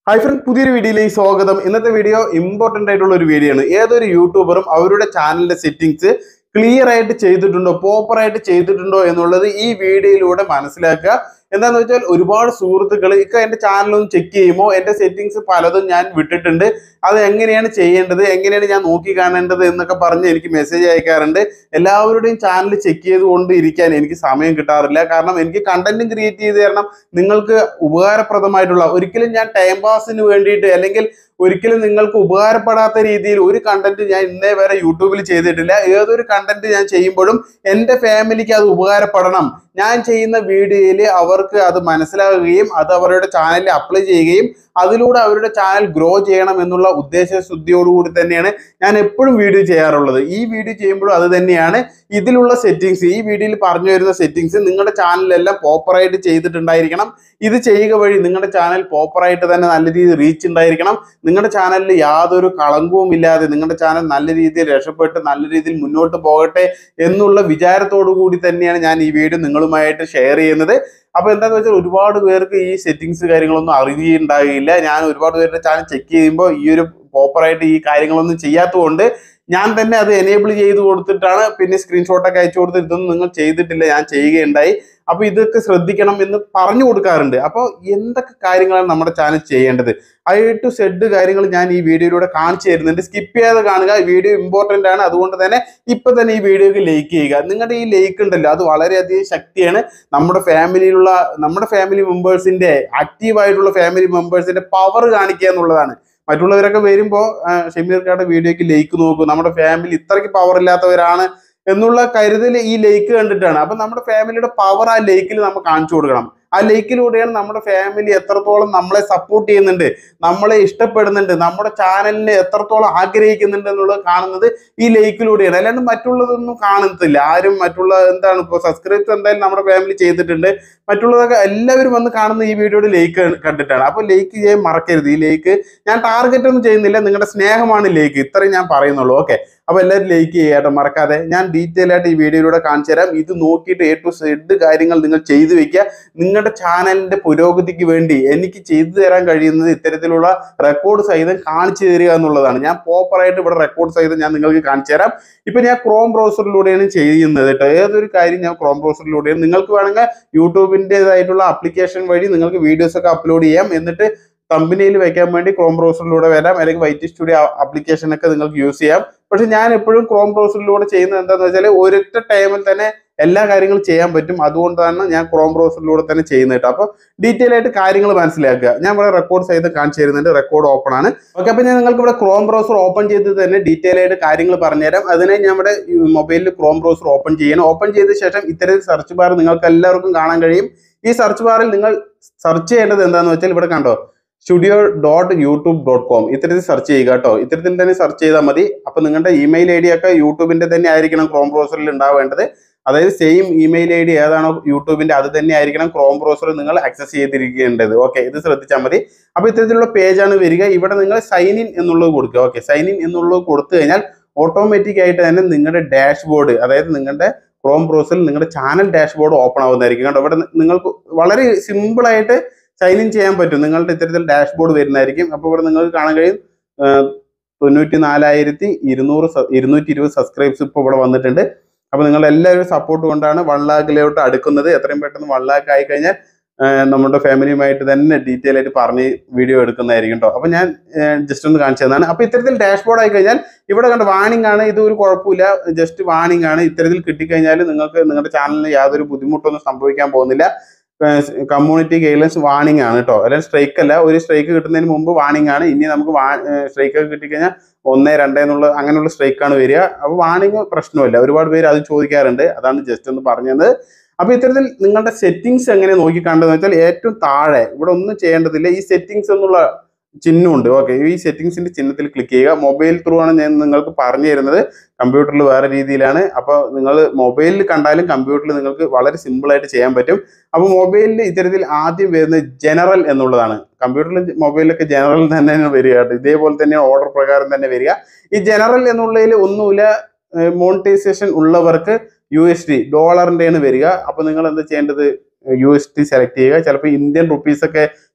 hi front പുതിയൊരു വീഡിയോയിലേക്ക് സ്വാഗതം ഇന്നത്തെ വീഡിയോ ഇമ്പോർട്ടന്റ് ആയിട്ടുള്ള ഒരു വീഡിയോ ആണ് ഏതൊരു യൂട്യൂബറും അവരുടെ ചാനലിന്റെ സെറ്റിംഗ്സ് ക്ലിയർ ആയിട്ട് ചെയ്തിട്ടുണ്ടോ പ്രോപ്പർ ആയിട്ട് ചെയ്തിട്ടുണ്ടോ എന്നുള്ളത് ഈ വീഡിയോയിലൂടെ മനസ്സിലാക്കുക എന്താന്ന് വെച്ചാൽ ഒരുപാട് സുഹൃത്തുക്കൾ ഇക്ക എന്റെ ചാനലൊന്ന് ചെക്ക് ചെയ്യുമ്പോൾ എന്റെ സെറ്റിംഗ്സ് പലതും ഞാൻ വിട്ടിട്ടുണ്ട് അത് എങ്ങനെയാണ് ചെയ്യേണ്ടത് എങ്ങനെയാണ് ഞാൻ നോക്കി കാണേണ്ടത് എന്നൊക്കെ പറഞ്ഞ് എനിക്ക് മെസ്സേജ് അയക്കാറുണ്ട് എല്ലാവരുടെയും ചാനൽ ചെക്ക് ചെയ്തുകൊണ്ട് ഇരിക്കാൻ എനിക്ക് സമയം കിട്ടാറില്ല കാരണം എനിക്ക് കണ്ടന്റും ക്രിയേറ്റ് ചെയ്ത് തരണം നിങ്ങൾക്ക് ഉപകാരപ്രദമായിട്ടുള്ള ഒരിക്കലും ഞാൻ ടൈം പാസിന് വേണ്ടിയിട്ട് അല്ലെങ്കിൽ ഒരിക്കലും നിങ്ങൾക്ക് ഉപകാരപ്പെടാത്ത രീതിയിൽ ഒരു കണ്ടന്റ് ഞാൻ ഇന്നേ വരെ യൂട്യൂബിൽ ചെയ്തിട്ടില്ല ഏതൊരു കണ്ടന്റ് ഞാൻ ചെയ്യുമ്പോഴും എൻ്റെ ഫാമിലിക്ക് അത് ഉപകാരപ്പെടണം ഞാൻ ചെയ്യുന്ന വീഡിയോയിൽ അവർക്ക് അത് മനസ്സിലാകുകയും അത് അവരുടെ ചാനലിൽ അപ്ലൈ ചെയ്യുകയും അതിലൂടെ അവരുടെ ചാനൽ ഗ്രോ ചെയ്യണം എന്നുള്ള ഉദ്ദേശ ശുദ്ധിയോടുകൂടി തന്നെയാണ് ഞാൻ എപ്പോഴും വീഡിയോ ചെയ്യാറുള്ളത് ഈ വീഡിയോ ചെയ്യുമ്പോഴും അത് തന്നെയാണ് ഇതിലുള്ള സെറ്റിങ്സ് ഈ വീഡിയോയിൽ പറഞ്ഞു വരുന്ന സെറ്റിങ്സ് നിങ്ങളുടെ ചാനലിലെല്ലാം പ്രോപ്പറായിട്ട് ചെയ്തിട്ടുണ്ടായിരിക്കണം ഇത് ചെയ്യുക വഴി നിങ്ങളുടെ ചാനൽ പ്രോപ്പറായിട്ട് തന്നെ നല്ല രീതിയിൽ റീച്ച് ഉണ്ടായിരിക്കണം നിങ്ങളുടെ ചാനലിൽ യാതൊരു കളങ്കവും ഇല്ലാതെ നിങ്ങളുടെ ചാനൽ നല്ല രീതിയിൽ രക്ഷപ്പെട്ട് നല്ല രീതിയിൽ മുന്നോട്ട് പോകട്ടെ എന്നുള്ള വിചാരത്തോടു കൂടി തന്നെയാണ് ഞാൻ ഈ വീഡിയോ നിങ്ങളുമായിട്ട് ഷെയർ ചെയ്യുന്നത് അപ്പൊ എന്താന്ന് വെച്ചാൽ ഒരുപാട് പേർക്ക് ഈ സെറ്റിങ്സ് കാര്യങ്ങളൊന്നും അറിയുണ്ടാകില്ല ഞാൻ ഒരുപാട് പേരുടെ ചാനൽ ചെക്ക് ചെയ്യുമ്പോൾ ഈ ഒരു പ്രോപ്പറായിട്ട് ഈ കാര്യങ്ങളൊന്നും ചെയ്യാത്തതുകൊണ്ട് ഞാൻ തന്നെ അത് എനേബിൾ ചെയ്ത് കൊടുത്തിട്ടാണ് പിന്നെ സ്ക്രീൻഷോട്ടൊക്കെ അയച്ചു കൊടുത്ത് ഇതൊന്നും നിങ്ങൾ ചെയ്തിട്ടില്ല ഞാൻ ചെയ്യുകയുണ്ടായി അപ്പൊ ഇതൊക്കെ ശ്രദ്ധിക്കണം എന്ന് പറഞ്ഞു കൊടുക്കാറുണ്ട് അപ്പോൾ എന്തൊക്കെ കാര്യങ്ങളാണ് നമ്മുടെ ചാനൽ ചെയ്യേണ്ടത് ഐ ടു സെഡ് കാര്യങ്ങൾ ഞാൻ ഈ വീഡിയോയിലൂടെ കാണിച്ചു തരുന്നുണ്ട് സ്കിപ്പ് ചെയ്യാതെ കാണുക വീഡിയോ ഇമ്പോർട്ടന്റ് ആണ് അതുകൊണ്ട് തന്നെ ഇപ്പൊ തന്നെ ഈ വീഡിയോക്ക് ലൈക്ക് ചെയ്യുക നിങ്ങളുടെ ഈ ലൈക്ക് ഉണ്ടല്ലോ അത് വളരെയധികം ശക്തിയാണ് നമ്മുടെ ഫാമിലിയിലുള്ള നമ്മുടെ ഫാമിലി മെമ്പേഴ്സിന്റെ ആക്റ്റീവ് ആയിട്ടുള്ള ഫാമിലി മെമ്പേഴ്സിന്റെ പവർ കാണിക്കുക എന്നുള്ളതാണ് മറ്റുള്ളവരൊക്കെ വരുമ്പോൾ ഷമീർക്കാരുടെ വീഡിയോക്ക് ലൈക്ക് നോക്കും നമ്മുടെ ഫാമിലി ഇത്രയ്ക്ക് പവർ ഇല്ലാത്തവരാണ് എന്നുള്ള കരുതൽ ഈ ലേക്ക് കണ്ടിട്ടാണ് അപ്പൊ നമ്മുടെ ഫാമിലിയുടെ പവർ ആ ലേക്കിൽ നമ്മൾ കാണിച്ചു കൊടുക്കണം ആ ലേക്കിലൂടെയാണ് നമ്മുടെ ഫാമിലി എത്രത്തോളം നമ്മളെ സപ്പോർട്ട് ചെയ്യുന്നുണ്ട് നമ്മളെ ഇഷ്ടപ്പെടുന്നുണ്ട് നമ്മുടെ ചാനലിനെ എത്രത്തോളം ആഗ്രഹിക്കുന്നുണ്ട് എന്നുള്ളത് കാണുന്നത് ഈ ലേക്കിലൂടെയാണ് അല്ലാണ്ട് മറ്റുള്ളതൊന്നും കാണത്തില്ല ആരും മറ്റുള്ള എന്താണ് ഇപ്പോൾ സബ്സ്ക്രൈബ്സ് എന്തായാലും നമ്മുടെ ഫാമിലി ചെയ്തിട്ടുണ്ട് മറ്റുള്ളതൊക്കെ എല്ലാവരും വന്ന് കാണുന്ന ഈ വീഡിയോയുടെ ലേക്ക് കണ്ടിട്ടാണ് അപ്പോൾ ലേക്ക് ചെയ്യാൻ മറക്കരുത് ഈ ലേക്ക് ഞാൻ ടാർഗറ്റ് ഒന്നും ചെയ്യുന്നില്ല നിങ്ങളുടെ സ്നേഹമാണ് ലേക്ക് ഇത്രയും ഞാൻ പറയുന്നുള്ളൂ ഓക്കെ അപ്പോൾ എല്ലാവരും ലൈക്ക് ചെയ്യാട്ടോ മറക്കാതെ ഞാൻ ഡീറ്റെയിൽ ആയിട്ട് ഈ വീഡിയോയിലൂടെ കാണിച്ചു തരാം ഇത് നോക്കിയിട്ട് എ ടു സെഡ് കാര്യങ്ങൾ നിങ്ങൾ ചെയ്തു വെക്കുക നിങ്ങളുടെ ചാനലിന്റെ പുരോഗതിക്ക് വേണ്ടി എനിക്ക് ചെയ്തു തരാൻ കഴിയുന്നത് ഇത്തരത്തിലുള്ള റെക്കോർഡ് സഹിതം കാണിച്ചു തരിക എന്നുള്ളതാണ് ഞാൻ പ്രോപ്പറായിട്ട് ഇവിടെ റെക്കോർഡ് സഹിതം ഞാൻ നിങ്ങൾക്ക് കാണിച്ചു തരാം ഇപ്പൊ ഞാൻ ക്രോം ബ്രൗസറിലൂടെയാണ് ചെയ്യുന്നത് കേട്ടോ ഏതൊരു കാര്യം ഞാൻ ക്രോം ബ്രൗസറിലൂടെയാണ് നിങ്ങൾക്ക് വേണമെങ്കിൽ യൂട്യൂബിൻ്റെതായിട്ടുള്ള ആപ്ലിക്കേഷൻ വഴി നിങ്ങൾക്ക് വീഡിയോസ് ഒക്കെ അപ്ലോഡ് ചെയ്യാം എന്നിട്ട് കമ്പനിയിൽ വെക്കാൻ വേണ്ടി ക്രോം ബ്രൗസറിലൂടെ വരാം അല്ലെങ്കിൽ വൈറ്റ് സ്റ്റുഡിയോ ആപ്ലിക്കേഷൻ ഒക്കെ നിങ്ങൾക്ക് യൂസ് ചെയ്യാം പക്ഷെ ഞാൻ എപ്പോഴും ക്രോം ബ്രൗസറിലൂടെ ചെയ്യുന്നത് എന്താണെന്ന് വെച്ചാൽ ഒരൊറ്റ ടൈമിൽ തന്നെ എല്ലാ കാര്യങ്ങളും ചെയ്യാൻ പറ്റും അതുകൊണ്ടാണ് ഞാൻ ക്രോം ബ്രൗസറിലൂടെ തന്നെ ചെയ്യുന്നത് കേട്ടോ അപ്പോൾ ഡീറ്റെയിൽ ആയിട്ട് കാര്യങ്ങൾ മനസ്സിലാക്കുക ഞാൻ ഇവിടെ റെക്കോർഡ് സഹിതം കാണിച്ചു തരുന്നുണ്ട് റെക്കോർഡ് ഓപ്പൺ ആണ് ഓക്കെ അപ്പോൾ ഞാൻ നിങ്ങൾക്ക് ഇവിടെ ക്രോം ബ്രൗസർ ഓപ്പൺ ചെയ്ത് തന്നെ ഡീറ്റെയിൽ ആയിട്ട് കാര്യങ്ങൾ പറഞ്ഞുതരാം അതിനെ ഞാൻ ഇവിടെ മൊബൈലിൽ ക്രോം ബ്രൗസർ ഓപ്പൺ ചെയ്യണം ഓപ്പൺ ചെയ്ത ശേഷം ഇത്തരം സെർച്ച് ബാർ നിങ്ങൾക്ക് എല്ലാവർക്കും കാണാൻ കഴിയും ഈ സെർച്ച് ബാറിൽ നിങ്ങൾ സെർച്ച് ചെയ്യേണ്ടത് എന്താണെന്ന് വെച്ചാൽ ഇവിടെ കണ്ടോ studio dot YouTube dot com ഇത്തരത്തിൽ സെർച്ച് ചെയ്യുക കേട്ടോ ഇത്തരത്തിൽ തന്നെ സെർച്ച് ചെയ്താൽ മതി അപ്പൊ നിങ്ങളുടെ ഇമെയിൽ ഐ ഡി ഒക്കെ യൂട്യൂബിന്റെ തന്നെ ആയിരിക്കണം ക്രോം ബ്രൗസറിൽ ഉണ്ടാവേണ്ടത് അതായത് സെയിം ഇമെയിൽ ഐ ഡി ഏതാണോ യൂട്യൂബിന്റെ അത് തന്നെ ആയിരിക്കണം ക്രോം ബ്രൗസർ നിങ്ങൾ ആക്സസ് ചെയ്തിരിക്കേണ്ടത് ഓക്കെ ഇത് ശ്രദ്ധിച്ചാൽ മതി അപ്പൊ ഇത്തരത്തിലുള്ള പേജാണ് വരിക ഇവിടെ നിങ്ങൾ സൈൻ ഇൻ എന്നുള്ളത് കൊടുക്കുക ഓക്കെ സൈൻ ഇൻ എന്നുള്ളത് കൊടുത്തു കഴിഞ്ഞാൽ ഓട്ടോമാറ്റിക് ആയിട്ട് തന്നെ നിങ്ങളുടെ ഡാഷ്ബോർഡ് അതായത് നിങ്ങളുടെ ക്രോം ബ്രൗസറിൽ നിങ്ങളുടെ ചാനൽ ഡാഷ്ബോർഡ് ഓപ്പൺ ആവുന്നതായിരിക്കും കേട്ടോ ഇവിടെ നിങ്ങൾക്ക് വളരെ സിമ്പിൾ ആയിട്ട് സൈൻ ഇൻ ചെയ്യാൻ പറ്റും നിങ്ങളുടെ ഇത്തരത്തിൽ ഡാഷ്ബോർഡ് വരുന്നതായിരിക്കും അപ്പോൾ ഇവിടെ നിങ്ങൾക്ക് കാണാൻ കഴിയും തൊണ്ണൂറ്റി നാലായിരത്തി ഇരുന്നൂറ് ഇരുന്നൂറ്റി ഇരുപത് സബ്സ്ക്രൈബ്സ് ഇപ്പോൾ ഇവിടെ വന്നിട്ടുണ്ട് അപ്പോൾ നിങ്ങൾ എല്ലാവരും സപ്പോർട്ട് കൊണ്ടാണ് വൺ ലാഖിലോട്ട് അടുക്കുന്നത് എത്രയും പെട്ടെന്ന് വൺ ലാഖ് ആയി കഴിഞ്ഞാൽ നമ്മുടെ ഫാമിലിയുമായിട്ട് തന്നെ ഡീറ്റെയിൽ ആയിട്ട് പറഞ്ഞ് വീഡിയോ എടുക്കുന്നതായിരിക്കും കേട്ടോ അപ്പോൾ ഞാൻ ജസ്റ്റ് ഒന്ന് കാണിച്ചു തന്നാണ് അപ്പോൾ ഇത്തരത്തിൽ ഡാഷ്ബോർഡ് ആയി കഴിഞ്ഞാൽ ഇവിടെ കണ്ട വാണിംഗ് ആണ് ഇത് ഒരു കുഴപ്പമില്ല ജസ്റ്റ് വാണിംഗ് ആണ് ഇത്തരത്തിൽ കിട്ടിക്കഴിഞ്ഞാൽ നിങ്ങൾക്ക് നിങ്ങളുടെ ചാനലിന് യാതൊരു ബുദ്ധിമുട്ടൊന്നും സംഭവിക്കാൻ പോകുന്നില്ല കമ്മ്യൂണിറ്റി ഗൈഡൻസ് വാണിംഗ് ആണ് കേട്ടോ അല്ലെങ്കിൽ സ്ട്രൈക്ക് അല്ല ഒരു സ്ട്രൈക്ക് കിട്ടുന്നതിന് മുമ്പ് വാണിംഗ് ആണ് ഇനി നമുക്ക് സ്ട്രൈക്ക് ഒക്കെ കിട്ടിക്കഴിഞ്ഞാൽ ഒന്ന് രണ്ട് എന്നുള്ള അങ്ങനെയുള്ള സ്ട്രൈക്ക് ആണ് വരിക അപ്പോൾ വാണിംഗ് പ്രശ്നമില്ല ഒരുപാട് പേര് അത് ചോദിക്കാറുണ്ട് അതാണ് ജസ്റ്റ് ഒന്ന് പറഞ്ഞത് അപ്പൊ ഇത്തരത്തിൽ നിങ്ങളുടെ സെറ്റിങ്സ് എങ്ങനെ നോക്കി കണ്ടതെന്ന് വെച്ചാൽ ഏറ്റവും താഴെ ഇവിടെ ഒന്നും ചെയ്യേണ്ടതില്ല ഈ സെറ്റിങ്സ് എന്നുള്ള ചിഹ്നമുണ്ട് ഓക്കെ ഈ സെറ്റിങ്സിന്റെ ചിഹ്നത്തിൽ ക്ലിക്ക് ചെയ്യുക മൊബൈൽ ത്രൂ ആണ് ഞാൻ നിങ്ങൾക്ക് പറഞ്ഞു തരുന്നത് കമ്പ്യൂട്ടറിൽ വേറെ രീതിയിലാണ് അപ്പോൾ നിങ്ങൾ മൊബൈലിൽ കണ്ടാലും കമ്പ്യൂട്ടറിൽ നിങ്ങൾക്ക് വളരെ സിമ്പിൾ ആയിട്ട് ചെയ്യാൻ പറ്റും അപ്പോൾ മൊബൈലിൽ ഇത്തരത്തിൽ ആദ്യം വരുന്നത് ജനറൽ എന്നുള്ളതാണ് കമ്പ്യൂട്ടറിലും മൊബൈലിലൊക്കെ ജനറൽ തന്നെ വരിക കേട്ടോ ഇതേപോലെ തന്നെ ഓർഡർ പ്രകാരം തന്നെ വരിക ഈ ജനറൽ എന്നുള്ളതിൽ ഒന്നുമില്ല മോണിറ്റൈസേഷൻ ഉള്ളവർക്ക് യു എസ് ഡി ഡോളറിൻ്റെയാണ് വരിക അപ്പോൾ നിങ്ങൾ എന്താ ചെയ്യേണ്ടത് യു എസ് ടി സെലക്ട് ചെയ്യുക ചിലപ്പോൾ ഇന്ത്യൻ റുപ്പീസ് ഒക്കെ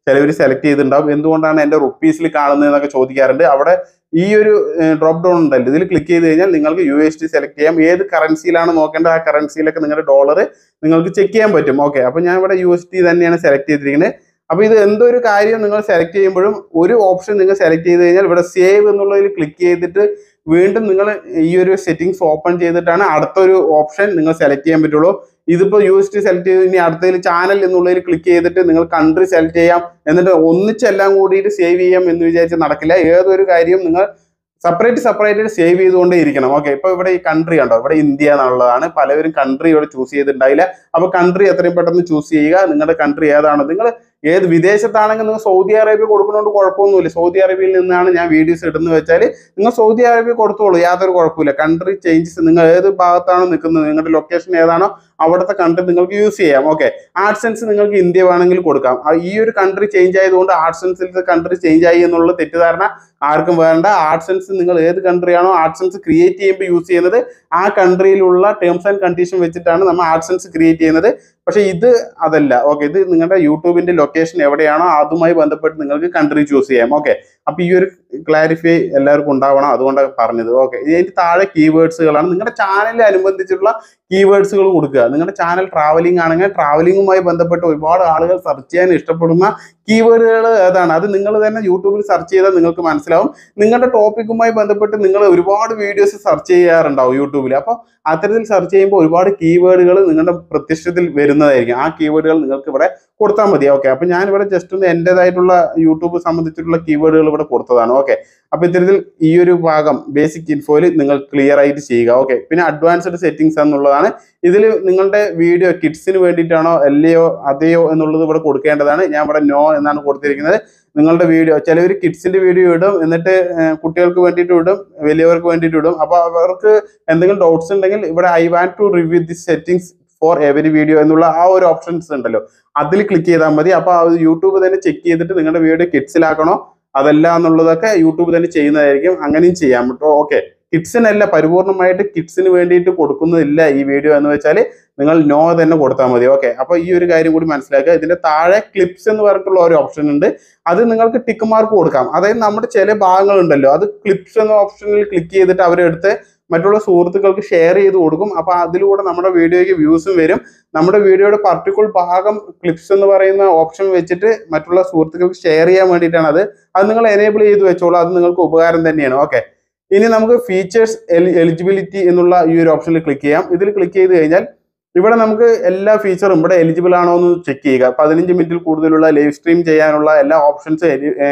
ചിലവർ സെലക്ട് ചെയ്തിട്ടുണ്ടാവും എന്തുകൊണ്ടാണ് എൻ്റെ റുപ്പീസിൽ കാണുന്നത് എന്നൊക്കെ ചോദിക്കാറുണ്ട് അവിടെ ഈ ഒരു ഡ്രോപ്പ് ഡൗൺ ഉണ്ടല്ലോ ഇതിൽ ക്ലിക്ക് ചെയ്ത് കഴിഞ്ഞാൽ നിങ്ങൾക്ക് യു എസ് ടി സെലക്ട് ചെയ്യാം ഏത് കറൻസിയിലാണ് നോക്കേണ്ടത് ആ കറൻസിയിലൊക്കെ നിങ്ങളുടെ ഡോളർ നിങ്ങൾക്ക് ചെക്ക് ചെയ്യാൻ പറ്റും ഓക്കെ അപ്പോൾ ഞാൻ ഇവിടെ യു എസ് ടി തന്നെയാണ് സെലക്ട് ചെയ്തിരിക്കുന്നത് അപ്പോൾ ഇത് എന്തോ ഒരു കാര്യം നിങ്ങൾ സെലക്ട് ചെയ്യുമ്പോഴും ഒരു ഓപ്ഷൻ നിങ്ങൾ സെലക്ട് ചെയ്ത് കഴിഞ്ഞാൽ ഇവിടെ സേവ് എന്നുള്ളതിൽ ക്ലിക്ക് ചെയ്തിട്ട് വീണ്ടും നിങ്ങൾ ഈ ഒരു സെറ്റിംഗ്സ് ഓപ്പൺ ചെയ്തിട്ടാണ് അടുത്തൊരു ഓപ്ഷൻ നിങ്ങൾ സെലക്ട് ചെയ്യാൻ പറ്റുള്ളൂ ഇതിപ്പോൾ യു എസ് ടി സെലക്ട് ചെയ്ത് ഇനി അടുത്തതിൽ ചാനൽ എന്നുള്ളതിൽ ക്ലിക്ക് ചെയ്തിട്ട് നിങ്ങൾ കൺട്രി സെലക്ട് ചെയ്യാം എന്നിട്ട് ഒന്നിച്ചെല്ലാം കൂടിയിട്ട് സേവ് ചെയ്യാം എന്ന് വിചാരിച്ച് നടക്കില്ല ഏതൊരു കാര്യവും നിങ്ങൾ സെപ്പറേറ്റ് സെപ്പറേറ്റ് സേവ് ചെയ്തുകൊണ്ടേ ഇരിക്കണം ഓക്കെ ഇപ്പൊ ഇവിടെ ഈ കൺട്രി ഉണ്ടോ ഇവിടെ ഇന്ത്യ എന്നുള്ളതാണ് പലവരും കൺട്രി ഇവിടെ ചൂസ് ചെയ്തിട്ടുണ്ടായില്ല അപ്പൊ കൺട്രി എത്രയും പെട്ടെന്ന് ചൂസ് ചെയ്യുക നിങ്ങളുടെ കൺട്രി ഏതാണോ നിങ്ങൾ ഏത് വിദേശത്താണെങ്കിൽ നിങ്ങൾ സൗദി അറേബ്യ കൊടുക്കുന്നതുകൊണ്ട് കുഴപ്പമൊന്നുമില്ല സൗദി അറേബ്യയിൽ നിന്നാണ് ഞാൻ വീഡിയോസ് ഇടുന്നത് വെച്ചാൽ നിങ്ങൾ സൗദി അറേബ്യ കൊടുത്തോളൂ യാതൊരു കുഴപ്പമില്ല കൺട്രി ചേഞ്ചസ് നിങ്ങൾ ഏത് ഭാഗത്താണോ നിൽക്കുന്നത് നിങ്ങളുടെ ലൊക്കേഷൻ ഏതാണോ അവിടുത്തെ കൺട്രി നിങ്ങൾക്ക് യൂസ് ചെയ്യാം ഓക്കെ ആർട്സെൻസ് നിങ്ങൾക്ക് ഇന്ത്യ വേണമെങ്കിൽ കൊടുക്കാം ആ ഈ ഒരു കൺട്രി ചേഞ്ച് ആയതുകൊണ്ട് ആർട്സെൻസിലത്തെ കൺട്രി ചേഞ്ച് ആയി എന്നുള്ള തെറ്റിദ്ധാരണ ആർക്കും വേണ്ട ആർട്സെൻസ് നിങ്ങൾ ഏത് കൺട്രിയാണോ ആർട്സെൻസ് ക്രിയേറ്റ് ചെയ്യുമ്പോൾ യൂസ് ചെയ്യുന്നത് ആ കൺട്രിയിലുള്ള ടേംസ് ആൻഡ് കണ്ടീഷൻ വെച്ചിട്ടാണ് നമ്മൾ ആർട്സെൻസ് ക്രിയേറ്റ് ചെയ്യുന്നത് പക്ഷേ ഇത് അതല്ല ഓക്കെ ഇത് നിങ്ങളുടെ യൂട്യൂബിന്റെ ലൊക്കേഷൻ എവിടെയാണോ അതുമായി ബന്ധപ്പെട്ട് നിങ്ങൾക്ക് കൺട്രി ചൂസ് ചെയ്യാം ഓക്കെ അപ്പൊ ഈ ഒരു ക്ലാരിഫൈ എല്ലാവർക്കും ഉണ്ടാവണം അതുകൊണ്ടാണ് പറഞ്ഞത് ഓക്കെ ഇതിന്റെ താഴെ കീവേഡ്സുകളാണ് നിങ്ങളുടെ ചാനലിൽ അനുബന്ധിച്ചിട്ടുള്ള കീവേഡ്സുകൾ കൊടുക്കുക നിങ്ങളുടെ ചാനൽ ട്രാവലിംഗ് ആണെങ്കിൽ ട്രാവലിംഗുമായി ബന്ധപ്പെട്ട് ഒരുപാട് ആളുകൾ സെർച്ച് ചെയ്യാൻ ഇഷ്ടപ്പെടുന്ന കീവേഡുകൾ ഏതാണ് അത് നിങ്ങൾ തന്നെ യൂട്യൂബിൽ സെർച്ച് ചെയ്താൽ നിങ്ങൾക്ക് മനസ്സിലാവും നിങ്ങളുടെ ടോപ്പിക്കുമായി ബന്ധപ്പെട്ട് നിങ്ങൾ ഒരുപാട് വീഡിയോസ് സെർച്ച് ചെയ്യാറുണ്ടാവും യൂട്യൂബിൽ അപ്പോൾ അത്തരത്തിൽ സെർച്ച് ചെയ്യുമ്പോൾ ഒരുപാട് കീവേഡുകൾ നിങ്ങളുടെ പ്രത്യക്ഷത്തിൽ വരുന്നതായിരിക്കും ആ കീവേഡുകൾ നിങ്ങൾക്ക് ഇവിടെ കൊടുത്താൽ മതി ഓക്കെ അപ്പൊ ഞാൻ ഇവിടെ ജസ്റ്റ് ഒന്ന് എൻ്റെതായിട്ടുള്ള യൂട്യൂബ് സംബന്ധിച്ചിട്ടുള്ള കീവേഡുകൾ ഇവിടെ കൊടുത്തതാണ് ഓക്കെ അപ്പൊ ഇത്തരത്തിൽ ഈ ഒരു ഭാഗം ബേസിക് ഇൻഫോയിൽ നിങ്ങൾ ക്ലിയർ ആയിട്ട് ചെയ്യുക ഓക്കെ പിന്നെ അഡ്വാൻസ്ഡ് സെറ്റിംഗ്സ് എന്നുള്ളതാണ് ഇതിൽ നിങ്ങളുടെ വീഡിയോ കിഡ്സിന് വേണ്ടിയിട്ടാണോ അല്ലയോ അതെയോ എന്നുള്ളത് ഇവിടെ കൊടുക്കേണ്ടതാണ് ഞാൻ ഇവിടെ നോ എന്നാണ് കൊടുത്തിരിക്കുന്നത് നിങ്ങളുടെ വീഡിയോ ചിലവർ കിഡ്സിന്റെ വീഡിയോ ഇടും എന്നിട്ട് ഏർ കുട്ടികൾക്ക് വേണ്ടിയിട്ട് ഇടും വലിയവർക്ക് വേണ്ടിയിട്ട് ഇടും അപ്പൊ അവർക്ക് എന്തെങ്കിലും ഡൗട്ട്സ് ഉണ്ടെങ്കിൽ ഇവിടെ I want to review the settings for every video എന്നുള്ള ആ ഒരു ഓപ്ഷൻസ് ഉണ്ടല്ലോ അതിൽ ക്ലിക്ക് ചെയ്താൽ മതി അപ്പൊ അത് യൂട്യൂബ് തന്നെ ചെക്ക് ചെയ്തിട്ട് നിങ്ങളുടെ വീഡിയോ കിഡ്സിലാക്കണോ അതല്ല എന്നുള്ളതൊക്കെ യൂട്യൂബ് തന്നെ ചെയ്യുന്നതായിരിക്കും അങ്ങനെയും ചെയ്യാം കേട്ടോ ഓക്കെ കിഡ്സിനല്ല പരിപൂർണമായിട്ട് കിഡ്സിന് വേണ്ടിയിട്ട് കൊടുക്കുന്നില്ല ഈ വീഡിയോ എന്ന് വെച്ചാൽ നിങ്ങൾ നോ തന്നെ കൊടുത്താൽ മതി ഓക്കെ അപ്പൊ ഈ ഒരു കാര്യം കൂടി മനസ്സിലാക്കുക ഇതിന്റെ താഴെ ക്ലിപ്സ് എന്ന് പറഞ്ഞിട്ടുള്ള ഒരു ഓപ്ഷൻ ഉണ്ട് അത് നിങ്ങൾക്ക് ടിക്ക് മാർക്ക് കൊടുക്കാം അതായത് നമ്മുടെ ചില ഭാഗങ്ങളുണ്ടല്ലോ അത് ക്ലിപ്സ് എന്ന ഓപ്ഷനിൽ ക്ലിക്ക് ചെയ്തിട്ട് അവരെടുത്ത് മറ്റുള്ള സുഹൃത്തുക്കൾക്ക് ഷെയർ ചെയ്ത് കൊടുക്കും അപ്പൊ അതിലൂടെ നമ്മുടെ വീഡിയോയ്ക്ക് വ്യൂസും വരും നമ്മുടെ വീഡിയോയുടെ പർട്ടിക്കുലർ ഭാഗം ക്ലിപ്സ് എന്ന് പറയുന്ന ഓപ്ഷൻ വെച്ചിട്ട് മറ്റുള്ള സുഹൃത്തുക്കൾക്ക് ഷെയർ ചെയ്യാൻ വേണ്ടിയിട്ടാണ് അത് അത് നിങ്ങൾ എനേബിൾ ചെയ്ത് വെച്ചോളൂ അത് നിങ്ങൾക്ക് ഉപകാരം തന്നെയാണ് ഓക്കെ ഇനി നമുക്ക് ഫീച്ചേഴ്സ് എലിജിബിലിറ്റി എന്നുള്ള ഈ ഒരു ഓപ്ഷനിൽ ക്ലിക്ക് ചെയ്യാം ഇതിൽ ക്ലിക്ക് ചെയ്ത് കഴിഞ്ഞാൽ ഇവിടെ നമുക്ക് എല്ലാ ഫീച്ചറും ഇവിടെ എലിജിബിൾ ആണോ എന്ന് ചെക്ക് ചെയ്യുക പതിനഞ്ച് മിനിറ്റിൽ കൂടുതലുള്ള ലൈവ് സ്ട്രീം ചെയ്യാനുള്ള എല്ലാ ഓപ്ഷൻസ്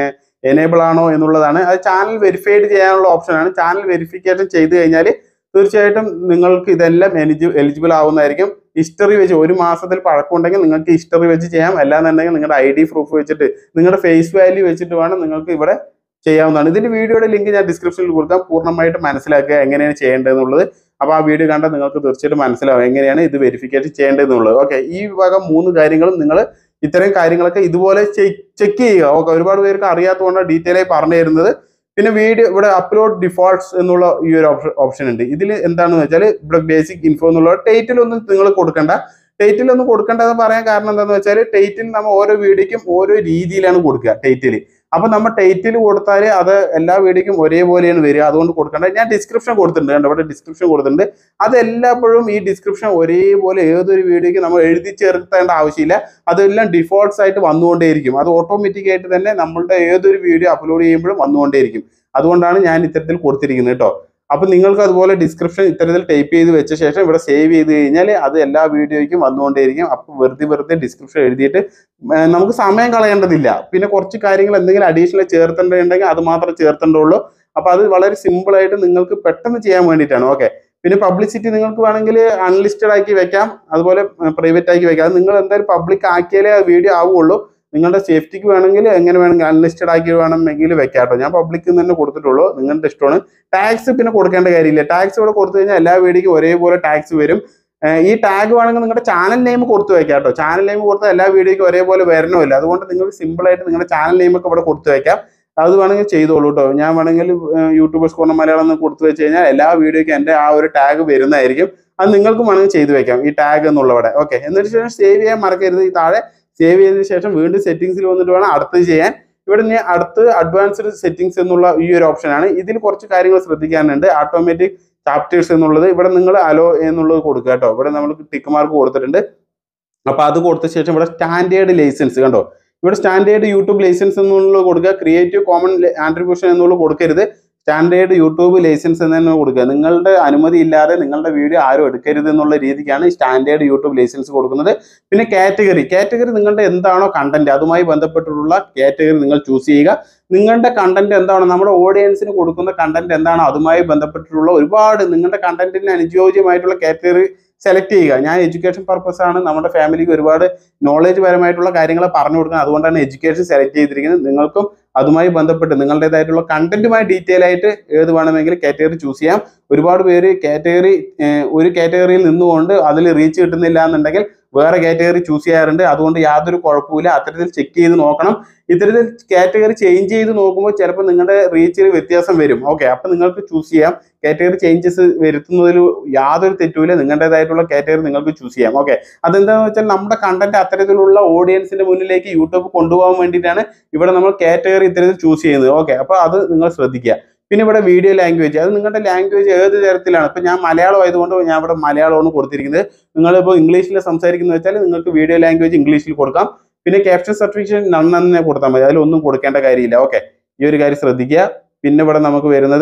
എനേബിൾ ആണോ എന്നുള്ളതാണ് അത് ചാനൽ വെരിഫൈഡ് ചെയ്യാനുള്ള ഓപ്ഷനാണ് ചാനൽ വെരിഫിക്കേഷൻ ചെയ്ത് കഴിഞ്ഞാൽ തീർച്ചയായിട്ടും നിങ്ങൾക്ക് ഇതെല്ലാം എലിജി എലിജിബിൾ ആവുന്നതായിരിക്കും ഹിസ്റ്ററി വെച്ച് ഒരു മാസത്തിൽ പഴക്കമുണ്ടെങ്കിൽ നിങ്ങൾക്ക് ഹിസ്റ്ററി വെച്ച് ചെയ്യാം അല്ലാന്നുണ്ടെങ്കിൽ നിങ്ങളുടെ ഐ ഡി പ്രൂഫ് വെച്ചിട്ട് നിങ്ങളുടെ ഫേസ് വാല്യൂ വെച്ചിട്ട് വേണം നിങ്ങൾക്ക് ഇവിടെ ചെയ്യാവുന്നതാണ് ഇതിന്റെ വീഡിയോയുടെ ലിങ്ക് ഞാൻ ഡിസ്ക്രിപ്ഷനിൽ കൊടുക്കാം പൂർണ്ണമായിട്ട് മനസ്സിലാക്കുക എങ്ങനെയാണ് ചെയ്യേണ്ടതെന്നുള്ളത് അപ്പോൾ ആ വീഡിയോ കണ്ടാൽ നിങ്ങൾക്ക് തീർച്ചയായിട്ടും മനസ്സിലാവും എങ്ങനെയാണ് ഇത് വെരിഫിക്കേഷൻ ചെയ്യേണ്ടതെന്നുള്ളത് ഓക്കെ ഈ വക മൂന്ന് കാര്യങ്ങളും നിങ്ങൾ ഇത്തരം കാര്യങ്ങളൊക്കെ ഇതുപോലെ ചെക്ക് ചെയ്യുക ഓക്കെ ഒരുപാട് പേർക്ക് അറിയാത്തതുകൊണ്ടാണ് ഡീറ്റെയിൽ ആയി പറഞ്ഞു തരുന്നത് പിന്നെ വീഡിയോ ഇവിടെ അപ്ലോഡ് ഡിഫോൾട്ട്സ് എന്നുള്ള ഈ ഒരു ഓപ്ഷൻ ഓപ്ഷൻ ഉണ്ട് ഇതിൽ എന്താണെന്ന് വെച്ചാൽ ഇവിടെ ബേസിക് ഇൻഫോ എന്നുള്ള ടൈറ്റിൽ ഒന്നും നിങ്ങൾ കൊടുക്കണ്ട ടൈറ്റിൽ ഒന്നും കൊടുക്കേണ്ടതെന്ന് പറയാൻ കാരണം എന്താണെന്ന് വെച്ചാൽ ടൈറ്റിൽ നമ്മൾ ഓരോ വീഡിയോയ്ക്കും ഓരോ രീതിയിലാണ് കൊടുക്കുക ടൈറ്റിൽ അപ്പൊ നമ്മൾ ടൈറ്റിൽ കൊടുത്താൽ അത് എല്ലാ വീഡിയോയ്ക്കും ഒരേപോലെയാണ് വരിക അതുകൊണ്ട് കൊടുക്കേണ്ട ഞാൻ ഡിസ്ക്രിപ്ഷൻ കൊടുത്തിട്ടുണ്ട് കണ്ടോ ഇവിടെ ഡിസ്ക്രിപ്ഷൻ കൊടുത്തിട്ടുണ്ട് അത് എല്ലായ്പ്പോഴും ഈ ഡിസ്ക്രിപ്ഷൻ ഒരേപോലെ ഏതൊരു വീഡിയോയ്ക്ക് നമ്മൾ എഴുതി ചേർത്തേണ്ട ആവശ്യമില്ല അതെല്ലാം ഡിഫോൾട്ട്സ് ആയിട്ട് വന്നുകൊണ്ടേയിരിക്കും അത് ഓട്ടോമാറ്റിക് ആയിട്ട് തന്നെ നമ്മളുടെ ഏതൊരു വീഡിയോ അപ്ലോഡ് ചെയ്യുമ്പോഴും വന്നുകൊണ്ടേയിരിക്കും അതുകൊണ്ടാണ് ഞാൻ ഇത്തരത്തിൽ കൊടുത്തിരിക്കുന്നത് കേട്ടോ അപ്പൊ നിങ്ങൾക്ക് അതുപോലെ ഡിസ്ക്രിപ്ഷൻ ഇത്തരത്തിൽ ടൈപ്പ് ചെയ്ത് വെച്ച ശേഷം ഇവിടെ സേവ് ചെയ്ത് കഴിഞ്ഞാൽ അത് എല്ലാ വീഡിയോയ്ക്കും വന്നുകൊണ്ടേയിരിക്കും അപ്പൊ വെറുതെ വെറുതെ ഡിസ്ക്രിപ്ഷൻ എഴുതിയിട്ട് ഏർ നമുക്ക് സമയം കളയേണ്ടതില്ല പിന്നെ കുറച്ച് കാര്യങ്ങൾ എന്തെങ്കിലും അഡീഷണൽ ചേർത്തേണ്ടതുണ്ടെങ്കിൽ അത് മാത്രമേ ചേർത്തേണ്ടുള്ളൂ അപ്പൊ അത് വളരെ സിമ്പിൾ ആയിട്ട് നിങ്ങൾക്ക് പെട്ടെന്ന് ചെയ്യാൻ വേണ്ടിയിട്ടാണ് ഓക്കെ പിന്നെ പബ്ലിസിറ്റി നിങ്ങൾക്ക് വേണമെങ്കിൽ അൺലിസ്റ്റഡ് ആക്കി വെക്കാം അതുപോലെ പ്രൈവറ്റ് ആക്കി വെക്കാം അത് നിങ്ങൾ എന്തായാലും പബ്ലിക് ആക്കിയാലേ ആ വീഡിയോ ആവുള്ളൂ നിങ്ങളുടെ സേഫ്റ്റിക്ക് വേണമെങ്കിൽ എങ്ങനെ വേണമെങ്കിൽ അൺലിസ്റ്റഡ് ആക്കി വേണമെങ്കിൽ വെക്കാം കേട്ടോ ഞാൻ പബ്ലിക്കിൽ തന്നെ കൊടുത്തിട്ടുള്ളൂ നിങ്ങളുടെ ഇഷ്ടമാണ് ടാക്സ് പിന്നെ കൊടുക്കേണ്ട കാര്യമില്ല ടാക്സ് ഇവിടെ കൊടുത്തു കഴിഞ്ഞാൽ എല്ലാ വീഡിയോയ്ക്കും ഒരേപോലെ ടാക്സ് വരും ഏർ ഈ ടാഗ് വേണമെങ്കിൽ നിങ്ങളുടെ ചാനൽ നെയിം കൊടുത്തു വെക്കാം കേട്ടോ ചാനൽ നെയിം കൊടുത്താൽ എല്ലാ വീഡിയോയ്ക്കും ഒരേപോലെ വരണമില്ല അതുകൊണ്ട് നിങ്ങൾ സിമ്പിൾ ആയിട്ട് നിങ്ങളുടെ ചാനൽ നെയിം ഒക്കെ ഇവിടെ കൊടുത്തു വെക്കാം അത് വേണമെങ്കിൽ ചെയ്തോളൂ കേട്ടോ ഞാൻ വേണമെങ്കിൽ യൂട്യൂബേഴ്സ് കോർണർ മലയാളം എന്ന് കൊടുത്തു വെച്ച് കഴിഞ്ഞാൽ എല്ലാ വീഡിയോയ്ക്കും എൻ്റെ ആ ഒരു ടാഗ് വരുന്നതായിരിക്കും അത് നിങ്ങൾക്കും വേണമെങ്കിൽ ചെയ്തു വെക്കാം ഈ ടാഗ് എന്നുള്ളവിടെ ഓക്കെ എന്നിട്ട് ശേഷം സേവ് ചെയ്യാൻ മറക്കരുത് ഈ താഴെ സേവ് ചെയ്തതിന് ശേഷം വീണ്ടും സെറ്റിംഗ്സിൽ വന്നിട്ട് വേണം അടുത്തത് ചെയ്യാൻ ഇവിടെ ഇനി അടുത്ത് അഡ്വാൻസ്ഡ് സെറ്റിംഗ്സ് എന്നുള്ള ഈ ഒരു ഓപ്ഷനാണ് ഇതിൽ കുറച്ച് കാര്യങ്ങൾ ശ്രദ്ധിക്കാനുണ്ട് ഓട്ടോമാറ്റിക് ചാപ്റ്റേഴ്സ് എന്നുള്ളത് ഇവിടെ നിങ്ങൾ അലോ എന്നുള്ളത് കൊടുക്കുക കേട്ടോ ഇവിടെ നമ്മൾ ടിക്ക് മാർക്ക് കൊടുത്തിട്ടുണ്ട് അപ്പൊ അത് കൊടുത്ത ശേഷം ഇവിടെ സ്റ്റാൻഡേർഡ് ലൈസൻസ് കണ്ടോ ഇവിടെ സ്റ്റാൻഡേർഡ് യൂട്യൂബ് ലൈസൻസ് എന്നുള്ളത് കൊടുക്കുക ക്രിയേറ്റീവ് കോമൺ ആട്രിബ്യൂഷൻ എന്നുള്ളത് കൊടുക്കരുത് സ്റ്റാൻഡേർഡ് യൂട്യൂബ് ലൈസൻസ് എന്ന് തന്നെ കൊടുക്കുക നിങ്ങളുടെ അനുമതി ഇല്ലാതെ നിങ്ങളുടെ വീഡിയോ ആരും എടുക്കരുത് എന്നുള്ള രീതിക്കാണ് സ്റ്റാൻഡേർഡ് യൂട്യൂബ് ലൈസൻസ് കൊടുക്കുന്നത് പിന്നെ കാറ്റഗറി കാറ്റഗറി നിങ്ങളുടെ എന്താണോ കണ്ടന്റ് അതുമായി ബന്ധപ്പെട്ടിട്ടുള്ള കാറ്റഗറി നിങ്ങൾ ചൂസ് ചെയ്യുക നിങ്ങളുടെ കണ്ടന്റ് എന്താണോ നമ്മുടെ ഓഡിയൻസിന് കൊടുക്കുന്ന കണ്ടന്റ് എന്താണോ അതുമായി ബന്ധപ്പെട്ടിട്ടുള്ള ഒരുപാട് നിങ്ങളുടെ കണ്ടന്റിന് അനുയോജ്യമായിട്ടുള്ള കാറ്റഗറി സെലക്ട് ചെയ്യുക ഞാൻ എഡ്യൂക്കേഷൻ പർപ്പസ് ആണ് നമ്മുടെ ഫാമിലിക്ക് ഒരുപാട് നോളേജ് പരമായിട്ടുള്ള കാര്യങ്ങൾ പറഞ്ഞു കൊടുക്കുന്നത് അതുകൊണ്ടാണ് എഡ്യൂക്കേഷൻ സെലക്ട് ചെയ്തിരിക്കുന്നത് നിങ്ങൾക്കും അതുമായി ബന്ധപ്പെട്ട് നിങ്ങളുടേതായിട്ടുള്ള കണ്ടന്റുമായി ഡീറ്റെയിൽ ആയിട്ട് ഏത് വേണമെങ്കിലും കാറ്റഗറി ചൂസ് ചെയ്യാം ഒരുപാട് പേര് കാറ്റഗറി ഒരു കാറ്റഗറിയിൽ നിന്നുകൊണ്ട് അതിൽ റീച്ച് കിട്ടുന്നില്ല എന്നുണ്ടെങ്കിൽ വേറെ കാറ്റഗറി ചൂസ് ചെയ്യാറുണ്ട് അതുകൊണ്ട് യാതൊരു കുഴപ്പമില്ല അത്തരത്തിൽ ചെക്ക് ചെയ്ത് നോക്കണം ഇത്തരത്തിൽ കാറ്റഗറി ചേഞ്ച് ചെയ്ത് നോക്കുമ്പോൾ ചിലപ്പോൾ നിങ്ങളുടെ റീച്ചിൽ വ്യത്യാസം വരും ഓക്കെ അപ്പൊ നിങ്ങൾക്ക് ചൂസ് ചെയ്യാം കാറ്റഗറി ചേഞ്ചസ് വരുത്തുന്നതിൽ യാതൊരു തെറ്റുമില്ല നിങ്ങളുടേതായിട്ടുള്ള കാറ്റഗറി നിങ്ങൾക്ക് ചൂസ് ചെയ്യാം ഓക്കെ അതെന്താണെന്ന് വെച്ചാൽ നമ്മുടെ കണ്ടന്റ് അത്തരത്തിലുള്ള ഓഡിയൻസിന്റെ മുന്നിലേക്ക് യൂട്യൂബ് കൊണ്ടുപോകാൻ വേണ്ടിയിട്ടാണ് ഇവിടെ നമ്മൾ കാറ്റഗറി ഇത്തരത്തിൽ ചൂസ് ചെയ്യുന്നത് ഓക്കെ അപ്പൊ അത് നിങ്ങൾ ശ്രദ്ധിക്കുക പിന്നെ ഇവിടെ വീഡിയോ ലാംഗ്വേജ് അത് നിങ്ങളുടെ ലാംഗ്വേജ് ഏത് തരത്തിലാണ് ഇപ്പൊ ഞാൻ മലയാളം ആയതുകൊണ്ട് ഞാൻ ഇവിടെ മലയാളമാണ് കൊടുത്തിരിക്കുന്നത് നിങ്ങളിപ്പോൾ ഇംഗ്ലീഷിൽ സംസാരിക്കുന്നത് വെച്ചാൽ നിങ്ങൾക്ക് വീഡിയോ ലാംഗ്വേജ് ഇംഗ്ലീഷിൽ കൊടുക്കാം പിന്നെ ക്യാപ്ഷൻ സർട്ടിഫിക്കേഷൻ നന്നെ കൊടുത്താൽ മതി അതിലൊന്നും കൊടുക്കേണ്ട കാര്യമില്ല ഓക്കെ ഈ ഒരു കാര്യം ശ്രദ്ധിക്കുക പിന്നെ ഇവിടെ നമുക്ക് വരുന്നത്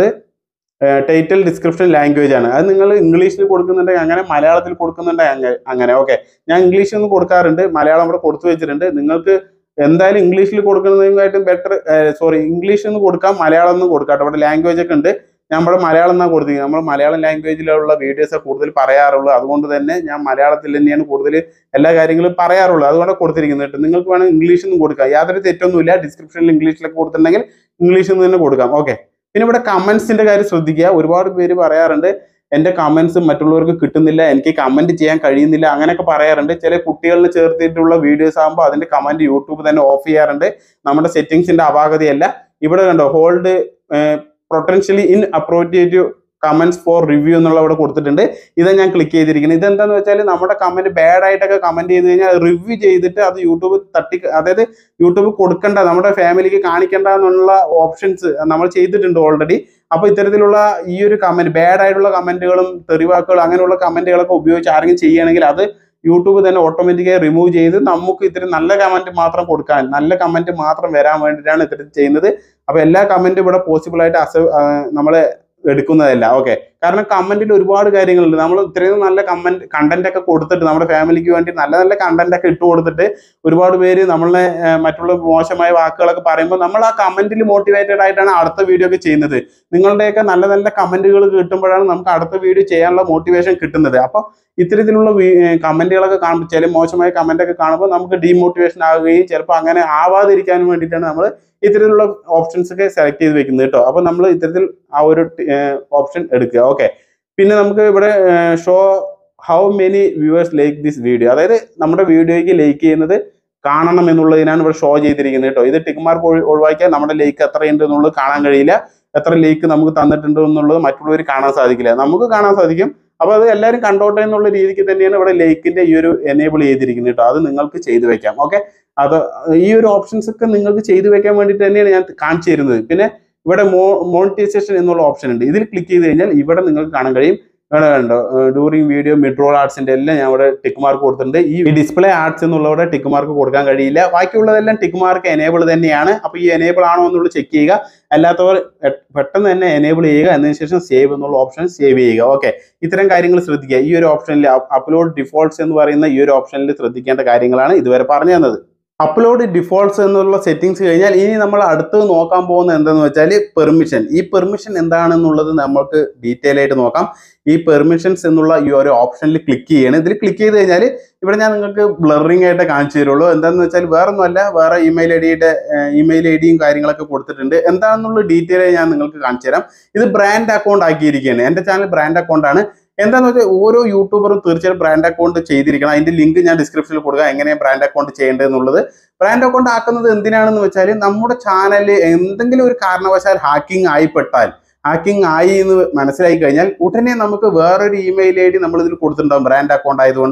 ടൈറ്റിൽ ഡിസ്ക്രിപ്ഷൻ ലാംഗ്വേജ് ആണ് അത് നിങ്ങൾ ഇംഗ്ലീഷിൽ കൊടുക്കുന്നുണ്ടെങ്കിൽ അങ്ങനെ മലയാളത്തിൽ കൊടുക്കുന്നുണ്ടെങ്കിൽ അങ്ങനെ അങ്ങനെ ഓക്കെ ഞാൻ ഇംഗ്ലീഷിൽ ഒന്ന് കൊടുക്കാറുണ്ട് മലയാളം ഇവിടെ കൊടുത്തു വെച്ചിട്ടുണ്ട് നിങ്ങൾക്ക് എന്തായാലും ഇംഗ്ലീഷിൽ കൊടുക്കുന്നതിനായിട്ടും ബെറ്റർ സോറി ഇംഗ്ലീഷ് എന്ന് കൊടുക്കാം മലയാളം എന്ന് കൊടുക്കാം ഇവിടെ ലാംഗ്വേജ് ഒക്കെ ഉണ്ട് ഞാൻ ഇവിടെ മലയാളം എന്നാണ് കൊടുത്തിരിക്കുന്നത് നമ്മൾ മലയാളം ലാംഗ്വേജിലുള്ള വീഡിയോസ് കൂടുതൽ പറയാറുള്ളൂ അതുകൊണ്ട് തന്നെ ഞാൻ മലയാളത്തിൽ തന്നെയാണ് കൂടുതൽ എല്ലാ കാര്യങ്ങളും പറയാറുള്ളൂ അതുകൊണ്ട് കൊടുത്തിരിക്കുന്നത് കേട്ടോ നിങ്ങൾക്ക് വേണമെങ്കിൽ ഇംഗ്ലീഷിൽ നിന്ന് കൊടുക്കാം യാതൊരു തെറ്റൊന്നുമില്ല ഡിസ്ക്രിപ്ഷനിൽ ഇംഗ്ലീഷിലൊക്കെ കൊടുത്തിട്ടുണ്ടെങ്കിൽ ഇംഗ്ലീഷിൽ നിന്ന് തന്നെ കൊടുക്കാം ഓക്കെ പിന്നെ ഇവിടെ കമന്റ്സിന്റെ കാര്യം ശ്രദ്ധിക്കുക ഒരുപാട് പേര് പറയാറുണ്ട് എന്റെ കമന്റ്സ് മറ്റുള്ളവർക്ക് കിട്ടുന്നില്ല എനിക്ക് കമന്റ് ചെയ്യാൻ കഴിയുന്നില്ല അങ്ങനെയൊക്കെ പറയാറുണ്ട് ചില കുട്ടികളിൽ ചേർത്തിട്ടുള്ള വീഡിയോസ് ആകുമ്പോൾ അതിന്റെ കമന്റ് യൂട്യൂബ് തന്നെ ഓഫ് ചെയ്യാറുണ്ട് നമ്മുടെ സെറ്റിംഗ്സിന്റെ അപാകതയല്ല ഇവിടെ കണ്ടോ hold potentially in appropriative comments for review എന്നുള്ള അവിടെ കൊടുത്തിട്ടുണ്ട് ഇത് ഞാൻ ക്ലിക്ക് ചെയ്തിരിക്കുന്നത് ഇതെന്താന്ന് വെച്ചാൽ നമ്മുടെ കമന്റ് ബാഡ് ആയിട്ടൊക്കെ കമന്റ് ചെയ്ത് കഴിഞ്ഞാൽ റിവ്യൂ ചെയ്തിട്ട് അത് യൂട്യൂബ് തട്ടി അതായത് യൂട്യൂബ് കൊടുക്കണ്ട നമ്മുടെ ഫാമിലിക്ക് കാണിക്കണ്ട എന്നുള്ള ഓപ്ഷൻസ് നമ്മൾ ചെയ്തിട്ടുണ്ട് ഓൾറെഡി അപ്പൊ ഇത്തരത്തിലുള്ള ഈ ഒരു കമന്റ് ബാഡ് ആയിട്ടുള്ള കമന്റുകളും തെറിവാക്കുകളും അങ്ങനെയുള്ള കമന്റുകളൊക്കെ ഉപയോഗിച്ച് ആരെങ്കിലും ചെയ്യുകയാണെങ്കിൽ അത് യൂട്യൂബ് തന്നെ ഓട്ടോമാറ്റിക്കായി റിമൂവ് ചെയ്ത് നമുക്ക് ഇത്തിരി നല്ല കമന്റ് മാത്രം കൊടുക്കാൻ നല്ല കമന്റ് മാത്രം വരാൻ വേണ്ടിയിട്ടാണ് ഇത്തരത്തിൽ ചെയ്യുന്നത് അപ്പൊ എല്ലാ കമന്റും ഇവിടെ പോസിബിൾ ആയിട്ട് അസ നമ്മള് എടുക്കുന്നതല്ല ഓക്കെ കാരണം കമന്റിൽ ഒരുപാട് കാര്യങ്ങളുണ്ട് നമ്മൾ ഇത്രയും നല്ല കമന്റ് കണ്ടന്റ് ഒക്കെ കൊടുത്തിട്ട് നമ്മുടെ ഫാമിലിക്ക് വേണ്ടി നല്ല നല്ല കണ്ടന്റ് ഒക്കെ ഇട്ട് കൊടുത്തിട്ട് ഒരുപാട് പേര് നമ്മളെ ഏർ, മറ്റുള്ള മോശമായ വാക്കുകളൊക്കെ പറയുമ്പോൾ നമ്മൾ ആ കമന്റിൽ മോട്ടിവേറ്റഡ് ആയിട്ടാണ് അടുത്ത വീഡിയോ ഒക്കെ ചെയ്യുന്നത് നിങ്ങളുടെയൊക്കെ നല്ല നല്ല കമന്റുകൾ കിട്ടുമ്പോഴാണ് നമുക്ക് അടുത്ത വീഡിയോ ചെയ്യാനുള്ള മോട്ടിവേഷൻ കിട്ടുന്നത് അപ്പൊ ഇത്തരത്തിലുള്ള കമന്റുകളൊക്കെ കാണുമ്പോൾ ചില മോശമായ കമന്റ് ഒക്കെ കാണുമ്പോൾ നമുക്ക് ഡീമോട്ടിവേഷൻ ആവുകയും ചിലപ്പോൾ അങ്ങനെ ആവാതിരിക്കാനും വേണ്ടിയിട്ടാണ് നമ്മൾ ഇത്തരത്തിലുള്ള ഓപ്ഷൻസ് ഒക്കെ സെലക്ട് ചെയ്ത് വെക്കുന്നത് കേട്ടോ അപ്പൊ നമ്മൾ ഇത്തരത്തിൽ ആ ഒരു ഓപ്ഷൻ എടുക്കുക ഓക്കെ പിന്നെ നമുക്ക് ഇവിടെ show how many viewers like this video അതായത് നമ്മുടെ വീഡിയോയ്ക്ക് ലൈക്ക് ചെയ്യുന്നത് കാണണം എന്നുള്ളതിനാണ് ഇവിടെ ഷോ ചെയ്തിരിക്കുന്നത് കേട്ടോ ഇത് ടിക്ക് മാർക്ക് ഒഴിവാക്കിയാൽ നമ്മുടെ ലൈക്ക് എത്രയുണ്ട് എന്നുള്ളത് കാണാൻ കഴിയില്ല എത്ര ലൈക്ക് നമുക്ക് തന്നിട്ടുണ്ട് എന്നുള്ളത് മറ്റുള്ളവർ കാണാൻ സാധിക്കില്ല നമുക്ക് കാണാൻ സാധിക്കും അപ്പൊ അത് എല്ലാവരും കണ്ടോട്ടെ എന്നുള്ള രീതിക്ക് തന്നെയാണ് ഇവിടെ ലൈക്കിന്റെ ഈ ഒരു എനേബിൾ ചെയ്തിരിക്കുന്നത് കേട്ടോ അത് നിങ്ങൾക്ക് ചെയ്തു വെക്കാം ഓക്കെ അത് ഈ ഒരു ഓപ്ഷൻസ് ഒക്കെ നിങ്ങൾക്ക് ചെയ്തു വെക്കാൻ വേണ്ടിയിട്ട് തന്നെയാണ് ഞാൻ കാണിച്ചു തരുന്നത് പിന്നെ ഇവിടെ മോ മോണിറ്റൈസേഷൻ എന്നുള്ള ഓപ്ഷൻ ഉണ്ട് ഇതിൽ ക്ലിക്ക് ചെയ്ത് കഴിഞ്ഞാൽ ഇവിടെ നിങ്ങൾക്ക് കാണാൻ കഴിയും ഇവിടെ കണ്ടോ ഡ്യൂറിങ് വീഡിയോ മിഡ്രോൾ ആർട്സിന്റെ എല്ലാം ഞാൻ ഇവിടെ ടിക്ക് മാർക്ക് കൊടുത്തിട്ടുണ്ട് ഈ ഡിസ്പ്ലേ ആർട്സ് എന്നുള്ളവിടെ ടിക്ക് മാർക്ക് കൊടുക്കാൻ കഴിയില്ല ബാക്കിയുള്ളതെല്ലാം ടിക്ക് മാർക്ക് എനേബിൾ തന്നെയാണ് അപ്പൊ ഈ എനേബിൾ ആണോ എന്നുള്ളത് ചെക്ക് ചെയ്യുക അല്ലാത്തവർ എ- പെട്ടെന്ന് തന്നെ എനേബിൾ ചെയ്യുക എന്നതിന് ശേഷം സേവ് എന്നുള്ള ഓപ്ഷൻ സേവ് ചെയ്യുക ഓക്കെ ഇത്തരം കാര്യങ്ങൾ ശ്രദ്ധിക്കുക ഈ ഒരു ഓപ്ഷനിൽ അപ്ലോഡ് ഡിഫോൾട്ട്സ് എന്ന് പറയുന്ന ഈ ഒരു ഓപ്ഷനിൽ ശ്രദ്ധിക്കേണ്ട കാര്യങ്ങളാണ് ഇതുവരെ പറഞ്ഞു തന്നത് അപ്ലോഡ് ഡിഫോൾട്ട്സ് എന്നുള്ള സെറ്റിംഗ്സ് കഴിഞ്ഞാൽ ഇനി നമ്മൾ അടുത്ത് നോക്കാൻ പോകുന്നത് എന്താണെന്ന് വെച്ചാൽ പെർമിഷൻ ഈ പെർമിഷൻ എന്താണെന്നുള്ളത് നമുക്ക് ഡീറ്റെയിൽ ആയിട്ട് നോക്കാം ഈ പെർമിഷൻസ് എന്നുള്ള ഈ ഒരു ഓപ്ഷനിൽ ക്ലിക്ക് ചെയ്യണം ഇതിൽ ക്ലിക്ക് ചെയ്ത് കഴിഞ്ഞാൽ ഇവിടെ ഞാൻ നിങ്ങൾക്ക് ബ്ലറിംഗ് ആയിട്ട് കാണിച്ചു തരുള്ളൂ എന്താണെന്ന് വെച്ചാൽ വേറെ ഒന്നുമല്ല വേറെ ഇമെയിൽ ഐ ഡിയുടെ ഇമെയിൽ ഐ ഡിയും കാര്യങ്ങളൊക്കെ കൊടുത്തിട്ടുണ്ട് എന്താണെന്നുള്ള ഡീറ്റെയിൽ ഞാൻ നിങ്ങൾക്ക് കാണിച്ചു തരാം ഇത് ബ്രാൻഡ് അക്കൗണ്ട് ആക്കിയിരിക്കുകയാണ് എൻ്റെ ചാനൽ ബ്രാൻഡ് അക്കൗണ്ട് ആണ് എന്താണെന്ന് വെച്ചാൽ ഓരോ യൂട്യൂബറും തീർച്ചയായും ബ്രാൻഡ് അക്കൗണ്ട് ചെയ്തിരിക്കണം അതിന്റെ ലിങ്ക് ഞാൻ ഡിസ്ക്രിപ്ഷനിൽ കൊടുക്കാം എങ്ങനെയാണ് ബ്രാൻഡ് അക്കൗണ്ട് ചെയ്യേണ്ടത് എന്നുള്ളത് ബ്രാൻഡ് അക്കൗണ്ട് ആക്കുന്നത് എന്തിനാണെന്ന് വെച്ചാൽ നമ്മുടെ ചാനലിൽ എന്തെങ്കിലും ഒരു കാരണവശാൽ ഹാക്കിംഗ് ആയിപ്പെട്ടാൽ ഹാക്കിംഗ് ആയി എന്ന് മനസ്സിലായി കഴിഞ്ഞാൽ ഉടനെ നമുക്ക് വേറൊരു ഇമെയിൽ ഐ ഡി നമ്മൾ ഇതിൽ കൊടുത്തിട്ടുണ്ടാവും ബ്രാൻഡ് അക്കൗണ്ട് ആയതുകൊണ്ട്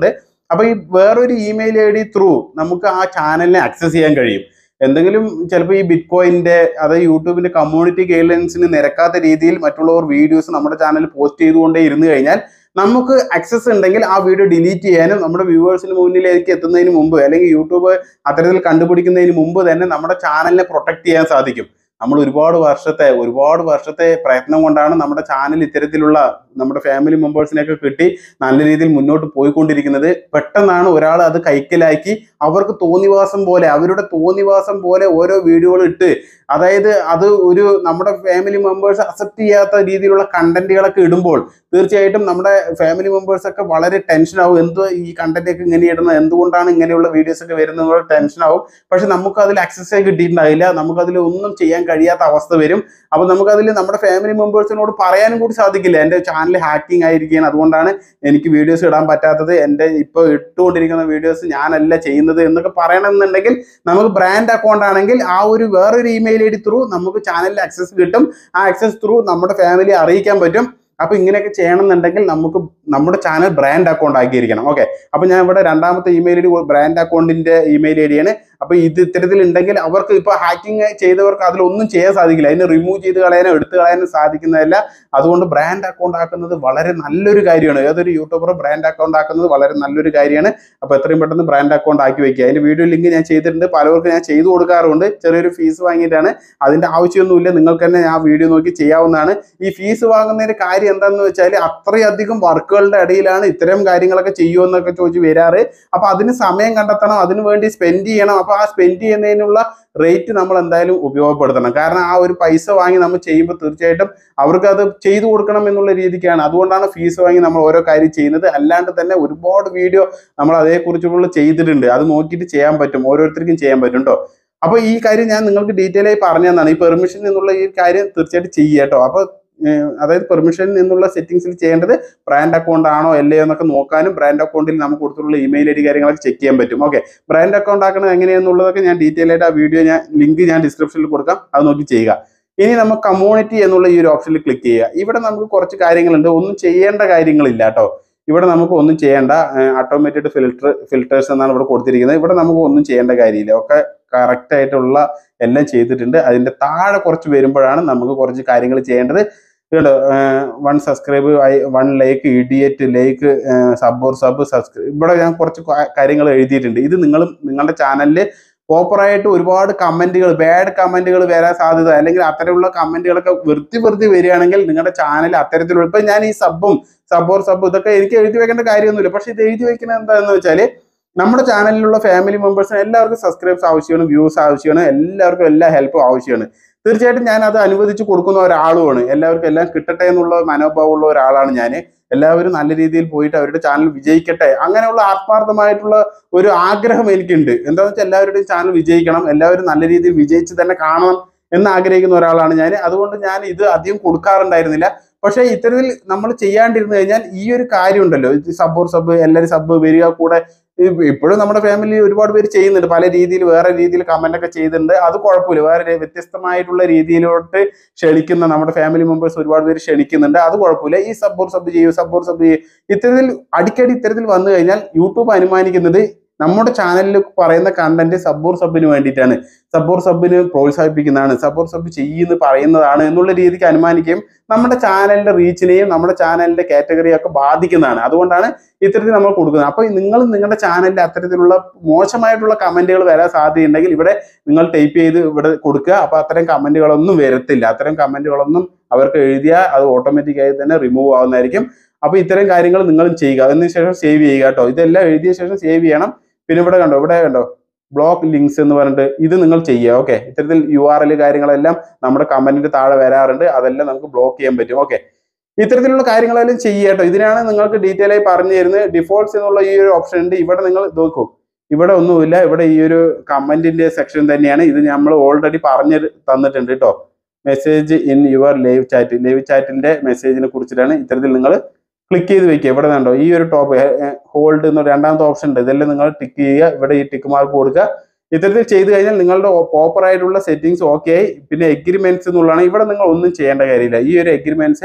അപ്പൊ ഈ വേറൊരു ഇമെയിൽ ഐ ഡി ത്രൂ നമുക്ക് ആ ചാനലിനെ ആക്സസ് ചെയ്യാൻ കഴിയും എന്തെങ്കിലും ചിലപ്പോൾ ഈ ബിറ്റ് കോയിന്റെ അതായത് യൂട്യൂബിന്റെ കമ്മ്യൂണിറ്റി ഗൈഡ്ലൈൻസിന് നിരക്കാത്ത രീതിയിൽ മറ്റുള്ളവർ വീഡിയോസ് നമ്മുടെ ചാനലിൽ പോസ്റ്റ് ചെയ്തുകൊണ്ടേ ഇരുന്ന് കഴിഞ്ഞാൽ നമുക്ക് ആക്സസ് ഉണ്ടെങ്കിൽ ആ വീഡിയോ ഡിലീറ്റ് ചെയ്യാനും നമ്മുടെ വ്യൂവേഴ്സിന് മുന്നിലേക്ക് എത്തുന്നതിന് മുമ്പ് അല്ലെങ്കിൽ യൂട്യൂബ് അത്തരത്തിൽ കണ്ടുപിടിക്കുന്നതിന് മുമ്പ് തന്നെ നമ്മുടെ ചാനലിനെ പ്രൊട്ടക്ട് ചെയ്യാൻ സാധിക്കും നമ്മൾ ഒരുപാട് വർഷത്തെ ഒരുപാട് വർഷത്തെ പ്രയത്നം കൊണ്ടാണ് നമ്മുടെ ചാനൽ ഇത്തരത്തിലുള്ള നമ്മുടെ ഫാമിലി മെമ്പേഴ്സിനെയൊക്കെ കിട്ടി നല്ല രീതിയിൽ മുന്നോട്ട് പോയിക്കൊണ്ടിരിക്കുന്നത് പെട്ടെന്നാണ് ഒരാൾ അത് കൈക്കലാക്കി അവർക്ക് തോന്നിവാസം പോലെ അവരുടെ തോന്നിവാസം പോലെ ഓരോ വീഡിയോകൾ ഇട്ട് അതായത് അത് ഒരു നമ്മുടെ ഫാമിലി മെമ്പേഴ്സ് അക്സെപ്റ്റ് ചെയ്യാത്ത രീതിയിലുള്ള കണ്ടന്റുകളൊക്കെ ഇടുമ്പോൾ തീർച്ചയായിട്ടും നമ്മുടെ ഫാമിലി മെമ്പേഴ്സ് ഒക്കെ വളരെ ടെൻഷൻ ആവും എന്തോ ഈ കണ്ടന്റ് ഒക്കെ ഇങ്ങനെ ഇടുന്നത് എന്തുകൊണ്ടാണ് ഇങ്ങനെയുള്ള വീഡിയോസ് ഒക്കെ വരുന്നത് ടെൻഷൻ ആവും പക്ഷെ നമുക്ക് അതിൽ ആക്സസ് കിട്ടിയിട്ടുണ്ടാവില്ല നമുക്ക് അതിൽ ഒന്നും ചെയ്യാൻ കഴിയാത്ത അവസ്ഥ വരും അപ്പൊ നമുക്ക് അതിൽ നമ്മുടെ ഫാമിലി മെമ്പേഴ്സിനോട് പറയാനും കൂടി സാധിക്കില്ല എന്റെ ചാനൽ ഹാക്കിംഗ് ആയിരിക്കുകയാണ് അതുകൊണ്ടാണ് എനിക്ക് വീഡിയോസ് ഇടാൻ പറ്റാത്തത് എന്റെ ഇപ്പൊ ഇട്ടുകൊണ്ടിരിക്കുന്ന വീഡിയോസ് ഞാനല്ല ചെയ്യുന്നത് എന്നൊക്കെ പറയണമെന്നുണ്ടെങ്കിൽ നമുക്ക് ബ്രാൻഡ് അക്കൗണ്ട് ആണെങ്കിൽ ആ ഒരു വേറൊരു ഇമെയിൽ ഐ ഡി ത്രൂ നമുക്ക് ചാനലിൽ ആക്സസ് കിട്ടും ആ ആക്സസ് ത്രൂ നമ്മുടെ ഫാമിലി അറിയിക്കാൻ പറ്റും അപ്പൊ ഇങ്ങനെയൊക്കെ ചെയ്യണമെന്നുണ്ടെങ്കിൽ നമുക്ക് നമ്മുടെ ചാനൽ ബ്രാൻഡ് അക്കൗണ്ട് ആക്കിയിരിക്കണം ഓക്കെ അപ്പൊ ഞാൻ ഇവിടെ രണ്ടാമത്തെ ഇമെയിൽ ഐ ഡി ബ്രാൻഡ് അക്കൗണ്ടിന്റെ ഇമെയിൽ ഐ ഡിയാണ് അപ്പൊ ഇത് ഇത്തരത്തിൽ ഉണ്ടെങ്കിൽ അവർക്ക് ഇപ്പൊ ഹാക്കിംഗ് ചെയ്തവർക്ക് അതിലൊന്നും ചെയ്യാൻ സാധിക്കില്ല അതിനെ റിമൂവ് ചെയ്ത് കളയാനോ എടുത്തു കളയാനോ സാധിക്കുന്നതല്ല അതുകൊണ്ട് ബ്രാൻഡ് അക്കൗണ്ട് ആക്കുന്നത് വളരെ നല്ലൊരു കാര്യമാണ് ഏതൊരു യൂട്യൂബർ ബ്രാൻഡ് അക്കൗണ്ട് ആക്കുന്നത് വളരെ നല്ലൊരു കാര്യമാണ് അപ്പൊ എത്രയും പെട്ടെന്ന് ബ്രാൻഡ് അക്കൗണ്ട് ആക്കി വെക്കുക അതിന്റെ വീഡിയോ ലിങ്ക് ഞാൻ ചെയ്തിട്ടുണ്ട് പലവർക്കും ഞാൻ ചെയ്തു കൊടുക്കാറുണ്ട് ചെറിയൊരു ഫീസ് വാങ്ങിയിട്ടാണ് അതിന്റെ ആവശ്യമൊന്നുമില്ല നിങ്ങൾക്ക് തന്നെ ആ വീഡിയോ നോക്കി ചെയ്യാവുന്നതാണ് ഈ ഫീസ് വാങ്ങുന്നതിന്റെ കാര്യം എന്താണെന്ന് വെച്ചാൽ അത്രയധികം വർക്കുകളുടെ ഇടയിലാണ് ഇത്തരം കാര്യങ്ങളൊക്കെ ചെയ്യുമെന്നൊക്കെ ചോദിച്ച് വരാറ് അപ്പൊ അതിന് സമയം കണ്ടെത്തണം അതിനു വേണ്ടി സ്പെൻഡ് ചെയ്യണം അപ്പൊ ആ സ്പെൻഡ് ചെയ്യുന്നതിനുള്ള റേറ്റ് നമ്മൾ എന്തായാലും ഉപയോഗപ്പെടുത്തണം കാരണം ആ ഒരു പൈസ വാങ്ങി നമ്മൾ ചെയ്യുമ്പോൾ തീർച്ചയായിട്ടും അവർക്ക് അത് ചെയ്തു കൊടുക്കണം എന്നുള്ള രീതിക്കാണ് അതുകൊണ്ടാണ് ഫീസ് വാങ്ങി നമ്മൾ ഓരോ കാര്യം ചെയ്യുന്നത് അല്ലാണ്ട് തന്നെ ഒരുപാട് വീഡിയോ നമ്മൾ അതേക്കുറിച്ചുള്ള ചെയ്തിട്ടുണ്ട് അത് നോക്കിയിട്ട് ചെയ്യാൻ പറ്റും ഓരോരുത്തർക്കും ചെയ്യാൻ പറ്റും കേട്ടോ അപ്പൊ ഈ കാര്യം ഞാൻ നിങ്ങൾക്ക് ഡീറ്റെയിൽ ആയി പറഞ്ഞു തന്നാണ് ഈ പെർമിഷൻ എന്നുള്ള ഈ കാര്യം തീർച്ചയായിട്ടും ചെയ്യുക കേട്ടോ അപ്പൊ ഏഹ് അതായത് പെർമിഷൻ എന്നുള്ള സെറ്റിംഗ്സിൽ ചെയ്യേണ്ടത് ബ്രാൻഡ് അക്കൗണ്ട് ആണോ അല്ലയോ എന്നൊക്കെ നോക്കാനും ബ്രാൻഡ് അക്കൗണ്ടിൽ നമുക്ക് കൊടുത്തിട്ടുള്ള ഇമെയിൽ ഐ ഡി കാര്യങ്ങളൊക്കെ ചെക്ക് ചെയ്യാൻ പറ്റും ഓക്കെ ബ്രാൻഡ് അക്കൗണ്ട് ആക്കുന്നത് എങ്ങനെയാണെന്നുള്ളതൊക്കെ ഞാൻ ഡീറ്റെയിൽ ആയിട്ട് ആ വീഡിയോ ഞാൻ ലിങ്ക് ഞാൻ ഡിസ്ക്രിപ്ഷനിൽ കൊടുക്കാം അത് നോക്കി ചെയ്യുക ഇനി നമുക്ക് കമ്മ്യൂണിറ്റി എന്നുള്ള ഈ ഒരു ഓപ്ഷനിൽ ക്ലിക്ക് ചെയ്യുക ഇവിടെ നമുക്ക് കുറച്ച് കാര്യങ്ങളുണ്ട് ഒന്നും ചെയ്യേണ്ട കാര്യങ്ങളില്ല കേട്ടോ ഇവിടെ നമുക്ക് ഒന്നും ചെയ്യേണ്ട ഓട്ടോമേറ്റഡ് ഫിൽട്ടർ ഫിൽറ്റേഴ്സ് എന്നാണ് ഇവിടെ കൊടുത്തിരിക്കുന്നത് ഇവിടെ നമുക്ക് ഒന്നും ചെയ്യേണ്ട കാര്യമില്ല ഒക്കെ കറക്റ്റ് ആയിട്ടുള്ള എല്ലാം ചെയ്തിട്ടുണ്ട് അതിന്റെ താഴെ കുറച്ച് വരുമ്പോഴാണ് നമുക്ക് കുറച്ച് കാര്യങ്ങൾ ചെയ്യേണ്ടത് കേട്ടോ one subscribe one like idiot like sub or sub subscribe ഇവിടെ ഞാൻ കുറച്ച് കാര്യങ്ങൾ എഴുതിയിട്ടുണ്ട് ഇത് നിങ്ങളും നിങ്ങളുടെ ചാനലിൽ പ്രോപ്പറായിട്ട് ഒരുപാട് കമന്റുകൾ ബാഡ് കമന്റുകൾ വരാൻ സാധ്യത അല്ലെങ്കിൽ അത്തരമുള്ള കമന്റുകളൊക്കെ വെറുതെ വെറുതെ വരികയാണെങ്കിൽ നിങ്ങളുടെ ചാനൽ അത്തരത്തിലുള്ള ഇപ്പൊ ഞാൻ ഈ സബും സബ് ഓർ സബ് ഇതൊക്കെ എനിക്ക് എഴുതി വെക്കേണ്ട കാര്യമൊന്നുമില്ല പക്ഷെ ഇത് എഴുതി വെക്കുന്നത് എന്താണെന്ന് വെച്ചാല് നമ്മുടെ ചാനലിലുള്ള ഫാമിലി മെമ്പേഴ്സിന് എല്ലാവർക്കും സബ്സ്ക്രൈബ്സ് ആവശ്യമാണ് വ്യൂസ് ആവശ്യമാണ് എല്ലാവർക്കും എല്ലാ ഹെൽപ്പും ആവശ്യമാണ് തീർച്ചയായിട്ടും ഞാൻ അത് അനുവദിച്ച് കൊടുക്കുന്ന ഒരാളുമാണ് എല്ലാവർക്കും എല്ലാം കിട്ടട്ടെ എന്നുള്ള മനോഭാവമുള്ള ഒരാളാണ് ഞാൻ എല്ലാവരും നല്ല രീതിയിൽ പോയിട്ട് അവരുടെ ചാനൽ വിജയിക്കട്ടെ അങ്ങനെയുള്ള ആത്മാർത്ഥമായിട്ടുള്ള ഒരു ആഗ്രഹം എനിക്കുണ്ട് എന്താണെന്ന് വെച്ചാൽ എല്ലാവരുടെയും ചാനൽ വിജയിക്കണം എല്ലാവരും നല്ല രീതിയിൽ വിജയിച്ച് തന്നെ കാണണം എന്ന് ആഗ്രഹിക്കുന്ന ഒരാളാണ് ഞാൻ അതുകൊണ്ട് ഞാൻ ഇത് അധികം കൊടുക്കാറുണ്ടായിരുന്നില്ല പക്ഷേ ഇത്തരത്തിൽ നമ്മൾ ചെയ്യാണ്ടിരുന്നു കഴിഞ്ഞാൽ ഈ ഒരു കാര്യം ഉണ്ടല്ലോ സബ് ഓർ സബ് എല്ലാവരും സബ് വരിക കൂടെ ഇപ്പോഴും നമ്മുടെ ഫാമിലി ഒരുപാട് പേര് ചെയ്യുന്നുണ്ട് പല രീതിയിൽ വേറെ രീതിയിൽ കമന്റ് ഒക്കെ ചെയ്തിട്ടുണ്ട് അത് കുഴപ്പമില്ല വേറെ വ്യത്യസ്തമായിട്ടുള്ള രീതിയിലോട്ട് ക്ഷണിക്കുന്ന നമ്മുടെ ഫാമിലി മെമ്പേഴ്സ് ഒരുപാട് പേര് ക്ഷണിക്കുന്നുണ്ട് അത് കുഴപ്പമില്ല ഈ സബ് ഓർ സബ് ചെയ്യൂ സബ് ഓർ സബ് ചെയ്യൂ ഇത്തരത്തിൽ അടിക്കടി ഇത്തരത്തിൽ വന്നു കഴിഞ്ഞാൽ യൂട്യൂബ് അനുമാനിക്കുന്നത് നമ്മുടെ ചാനലിൽ പറയുന്ന കണ്ടന്റ് സബോർ സബിന് വേണ്ടിയിട്ടാണ് സബോർ സബിന് പ്രോത്സാഹിപ്പിക്കുന്നതാണ് സബോർ സബ് ചെയ്യുന്നു പറയുന്നതാണ് എന്നുള്ള രീതിക്ക് അനുമാനിക്കുകയും നമ്മുടെ ചാനലിന്റെ റീച്ചിനെയും നമ്മുടെ ചാനലിന്റെ കാറ്റഗറിയും ഒക്കെ ബാധിക്കുന്നതാണ് അതുകൊണ്ടാണ് ഇത്തരത്തിൽ നമ്മൾ കൊടുക്കുന്നത് അപ്പോൾ നിങ്ങൾ നിങ്ങളുടെ ചാനലിൽ അത്തരത്തിലുള്ള മോശമായിട്ടുള്ള കമന്റുകൾ വരാൻ സാധ്യതയുണ്ടെങ്കിൽ ഇവിടെ നിങ്ങൾ ടൈപ്പ് ചെയ്ത് ഇവിടെ കൊടുക്കുക അപ്പോൾ അത്തരം കമന്റുകളൊന്നും വരത്തില്ല അത്തരം കമന്റുകളൊന്നും അവർക്ക് എഴുതിയാൽ അത് ഓട്ടോമാറ്റിക്കായി തന്നെ റിമൂവ് ആവുന്നതായിരിക്കും അപ്പോൾ ഇത്തരം കാര്യങ്ങൾ നിങ്ങളും ചെയ്യുക അതിന് ശേഷം സേവ് ചെയ്യുക കേട്ടോ ഇതെല്ലാം എഴുതിയ ശേഷം സേവ് ചെയ്യണം പിന്നെ ഇവിടെ കണ്ടോ ഇവിടെ കണ്ടോ ബ്ലോക്ക് ലിങ്ക്സ് എന്ന് പറഞ്ഞിട്ട് ഇത് നിങ്ങൾ ചെയ്യുക ഓക്കെ ഇത്തരത്തിൽ യു ആർ എൽ കാര്യങ്ങളെല്ലാം നമ്മുടെ കമന്റിന്റെ താഴെ വരാറുണ്ട് അതെല്ലാം നമുക്ക് ബ്ലോക്ക് ചെയ്യാൻ പറ്റും ഓക്കെ ഇത്തരത്തിലുള്ള കാര്യങ്ങളെല്ലാം ചെയ്യുക കേട്ടോ ഇതിനാണ് നിങ്ങൾക്ക് ഡീറ്റെയിൽ ആയി പറഞ്ഞു തരുന്നത് ഡിഫോൾട്ട്സ് എന്നുള്ള ഈ ഒരു ഓപ്ഷൻ ഉണ്ട് ഇവിടെ നിങ്ങൾ നോക്കൂ ഇവിടെ ഒന്നുമില്ല ഇവിടെ ഈ ഒരു കമന്റിന്റെ സെക്ഷൻ തന്നെയാണ് ഇത് നമ്മൾ ഓൾറെഡി പറഞ്ഞു തന്നിട്ടുണ്ട് കേട്ടോ message in your live chat live ചാറ്റിന്റെ മെസ്സേജിനെ കുറിച്ചിട്ടാണ് ഇത്തരത്തിൽ നിങ്ങൾ ക്ലിക്ക് ചെയ്ത് വെക്കുക ഇവിടെ കണ്ടോ ഈ ഒരു ടോപ്പ് ഹോൾഡ് എന്ന രണ്ടാമത്തെ ഓപ്ഷൻ ഉണ്ട് ഇതെല്ലാം നിങ്ങൾ ടിക്ക് ചെയ്യുക ഇവിടെ ഈ ടിക്ക് മാർക്ക് കൊടുക്കുക ഇത്തരത്തിൽ ചെയ്ത് കഴിഞ്ഞാൽ നിങ്ങളുടെ പ്രോപ്പർ ആയിട്ടുള്ള സെറ്റിംഗ്സ് ഓക്കെ ആയി പിന്നെ എഗ്രിമെന്റ്സ് എന്നുള്ളതാണ് ഇവിടെ നിങ്ങൾ ഒന്നും ചെയ്യേണ്ട കാര്യമില്ല ഈ ഒരു എഗ്രിമെന്റ്സ്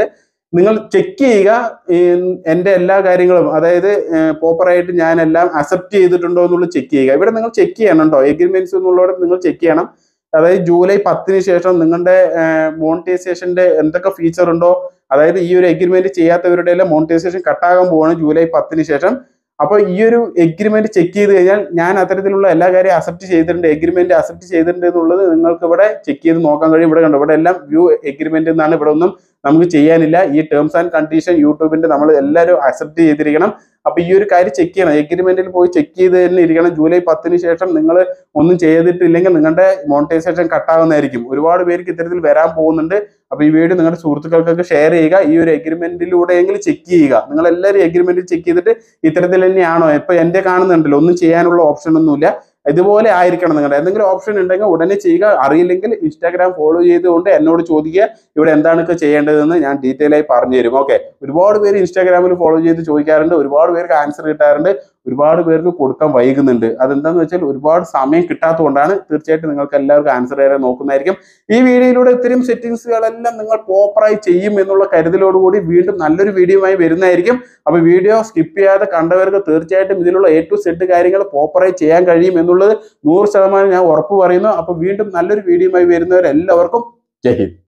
നിങ്ങൾ ചെക്ക് ചെയ്യുക ഈ എൻ്റെ എല്ലാ കാര്യങ്ങളും അതായത് പ്രോപ്പറായിട്ട് ഞാൻ എല്ലാം അക്സെപ്റ്റ് ചെയ്തിട്ടുണ്ടോ എന്നുള്ളത് ചെക്ക് ചെയ്യുക ഇവിടെ നിങ്ങൾ ചെക്ക് ചെയ്യണം കേട്ടോ എഗ്രിമെന്റ്സ് എന്നുള്ളത് നിങ്ങൾ ചെക്ക് ചെയ്യണം അതായത് ജൂലൈ പത്തിന് ശേഷം നിങ്ങളുടെ മോണിറ്റൈസേഷന്റെ എന്തൊക്കെ ഫീച്ചർ ഉണ്ടോ അതായത് ഈ ഒരു എഗ്രിമെന്റ് ചെയ്യാത്തവരുടെ എല്ലാം മോണിറ്റൈസേഷൻ കട്ടാകാൻ പോവാണ് ജൂലൈ പത്തിന് ശേഷം അപ്പോൾ ഈ ഒരു എഗ്രിമെന്റ് ചെക്ക് ചെയ്ത് കഴിഞ്ഞാൽ ഞാൻ അത്തരത്തിലുള്ള എല്ലാ കാര്യവും അക്സെപ്റ്റ് ചെയ്തിട്ടുണ്ട് എഗ്രിമെന്റ് അക്സെപ്റ്റ് ചെയ്തിട്ടുണ്ട് എന്നുള്ളത് നിങ്ങൾക്ക് ഇവിടെ ചെക്ക് ചെയ്ത് നോക്കാൻ കഴിയും ഇവിടെ കണ്ടു ഇവിടെ എല്ലാം വ്യൂ എഗ്രിമെന്റ് എന്നാണ് ഇവിടെ ഒന്നും നമുക്ക് ചെയ്യാനില്ല ഈ ടേംസ് ആൻഡ് കണ്ടീഷൻ യൂട്യൂബിന്റെ നമ്മൾ എല്ലാവരും അക്സെപ്റ്റ് ചെയ്തിരിക്കണം അപ്പൊ ഈ ഒരു കാര്യം ചെക്ക് ചെയ്യണം എഗ്രിമെന്റിൽ പോയി ചെക്ക് ചെയ്ത് തന്നെ ഇരിക്കണം ജൂലൈ പത്തിന് ശേഷം നിങ്ങൾ ഒന്നും ചെയ്തിട്ടില്ലെങ്കിൽ നിങ്ങളുടെ മോണിറ്റൈസേഷൻ കട്ടാവുന്നതായിരിക്കും ഒരുപാട് പേർക്ക് ഇത്തരത്തിൽ വരാൻ പോകുന്നുണ്ട് അപ്പൊ ഈ വീഡിയോ നിങ്ങളുടെ സുഹൃത്തുക്കൾക്കൊക്കെ ഷെയർ ചെയ്യുക ഈ ഒരു എഗ്രിമെന്റിലൂടെയെങ്കിലും ചെക്ക് ചെയ്യുക നിങ്ങൾ എല്ലാവരും എഗ്രിമെന്റ് ചെക്ക് ചെയ്തിട്ട് ഇത്തരത്തിൽ തന്നെയാണോ ഇപ്പൊ എന്റെ കാണുന്നുണ്ടല്ലോ ഒന്നും ചെയ്യാനുള്ള ഓപ്ഷൻ ഒന്നുമില്ല ഇതുപോലെ ആയിരിക്കണം നിങ്ങളുടെ എന്തെങ്കിലും ഓപ്ഷൻ ഉണ്ടെങ്കിൽ ഉടനെ ചെയ്യുക അറിയില്ലെങ്കിൽ ഇൻസ്റ്റാഗ്രാം ഫോളോ ചെയ്തുകൊണ്ട് എന്നോട് ചോദിക്കുക ഇവിടെ എന്താണൊക്കെ ചെയ്യേണ്ടതെന്ന് ഞാൻ ഡീറ്റെയിൽ ആയി പറഞ്ഞു തരും ഓക്കെ ഒരുപാട് പേര് ഇൻസ്റ്റാഗ്രാമിൽ ഫോളോ ചെയ്ത് ചോദിക്കാറുണ്ട് ഒരുപാട് പേർക്ക് ആൻസർ കിട്ടാറുണ്ട് ഒരുപാട് പേർക്ക് കൊടുക്കാൻ വൈകുന്നുണ്ട് അതെന്താന്ന് വെച്ചാൽ ഒരുപാട് സമയം കിട്ടാത്തതുകൊണ്ടാണ് തീർച്ചയായിട്ടും നിങ്ങൾക്ക് എല്ലാവർക്കും ആൻസർ തരാൻ നോക്കുന്നതായിരിക്കും ഈ വീഡിയോയിലൂടെ ഇത്തരം സെറ്റിംഗ്സുകളെല്ലാം നിങ്ങൾ പ്രോപ്പറായി ചെയ്യും എന്നുള്ള കരുതലോടുകൂടി വീണ്ടും നല്ലൊരു വീഡിയോയുമായി വരുന്നതായിരിക്കും അപ്പൊ വീഡിയോ സ്കിപ്പ് ചെയ്യാതെ കണ്ടവർക്ക് തീർച്ചയായിട്ടും ഇതിലുള്ള എ ടു സെറ്റ് കാര്യങ്ങൾ പ്രോപ്പറായി ചെയ്യാൻ കഴിയും എന്നുള്ളത് നൂറ് ശതമാനം ഞാൻ ഉറപ്പ് പറയുന്നു അപ്പൊ വീണ്ടും നല്ലൊരു വീഡിയോയുമായി വരുന്നവരെല്ലാവർക്കും ജയ് ഹിന്ദ്